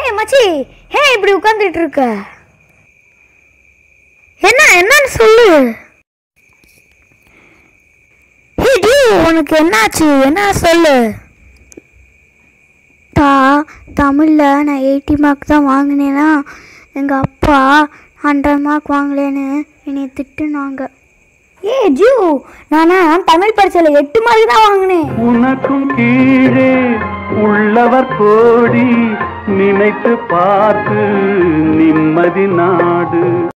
ஹே மச்சி ஹே இப்படி உட்காந்துட்டு இருக்க என்ன என்னன்னு சொல்லு ஹே டியூ உனக்கு என்னாச்சு என்ன சொல்லு தா தமிழில் நான் எயிட்டி மார்க் தான் வாங்கினேன்னா எங்கள் அப்பா ஹண்ட்ரட் மார்க் வாங்கலேன்னு என்னை திட்டுனாங்க ஏ ஜூ நானா தமிழ் பரீட்சையில் எட்டு மார்க் தான் வாங்கினேன் உனக்கும் கீழே உள்ளவர் கோடி நினைத்து பார்த்து நிம்மதி நாடு